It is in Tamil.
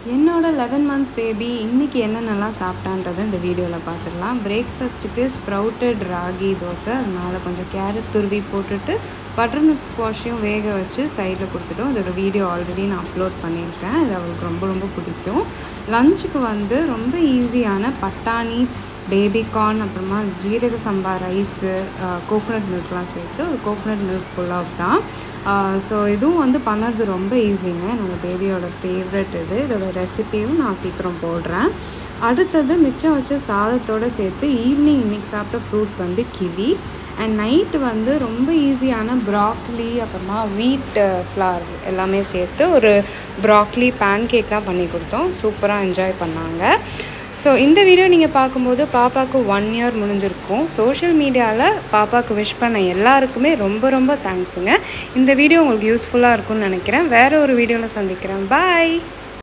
என்னோட லெவன் மந்த்ஸ் பேபி இன்றைக்கி என்னென்னலாம் சாப்பிட்டான்றதை இந்த வீடியோவில் பார்த்துடலாம் பிரேக்ஃபாஸ்ட்டுக்கு ஸ்ப்ரவுட்டட் ராகி தோசை அதனால் கொஞ்சம் கேரட் துருவி போட்டுட்டு பட்டர்நட் ஸ்குவாஷையும் வேக வச்சு சைடில் கொடுத்துட்டோம் இதோட வீடியோ ஆல்ரெடி நான் அப்லோட் பண்ணியிருக்கேன் இது அவளுக்கு ரொம்ப ரொம்ப பிடிக்கும் லஞ்சுக்கு வந்து ரொம்ப ஈஸியான பட்டாணி பேபி கார்ன் அப்புறமா ஜீரக சம்பா ரைஸு கோகோனட் மில்க்லாம் சேர்த்து ஒரு கோகோனட் மில்க் புலாவ் தான் ஸோ இதுவும் வந்து பண்ணுறது ரொம்ப ஈஸிங்க என்னோடய பேபியோட ஃபேவரட் இது இதோட ரெசிபியும் நான் சீக்கிரம் போடுறேன் அடுத்தது மிச்சம் வச்ச சாதத்தோடு சேர்த்து ஈவினிங் இன்றைக்கி சாப்பிட்ட ஃப்ரூட் வந்து கிவி அண்ட் நைட்டு வந்து ரொம்ப ஈஸியான ப்ராக்லி அப்புறமா வீட் ஃப்ளார் எல்லாமே சேர்த்து ஒரு ப்ராக்லி பேன் கேக்காக பண்ணி கொடுத்தோம் சூப்பராக என்ஜாய் பண்ணாங்க ஸோ இந்த வீடியோ நீங்கள் பார்க்கும்போது பாப்பாவுக்கு ஒன் இயர் முடிஞ்சிருக்கும் சோஷியல் மீடியாவில் பாப்பாவுக்கு விஷ் பண்ண எல்லாருக்குமே ரொம்ப ரொம்ப தேங்க்ஸுங்க இந்த வீடியோ உங்களுக்கு யூஸ்ஃபுல்லாக இருக்கும்னு நினைக்கிறேன் வேறு ஒரு வீடியோவில் சந்திக்கிறேன் பாய்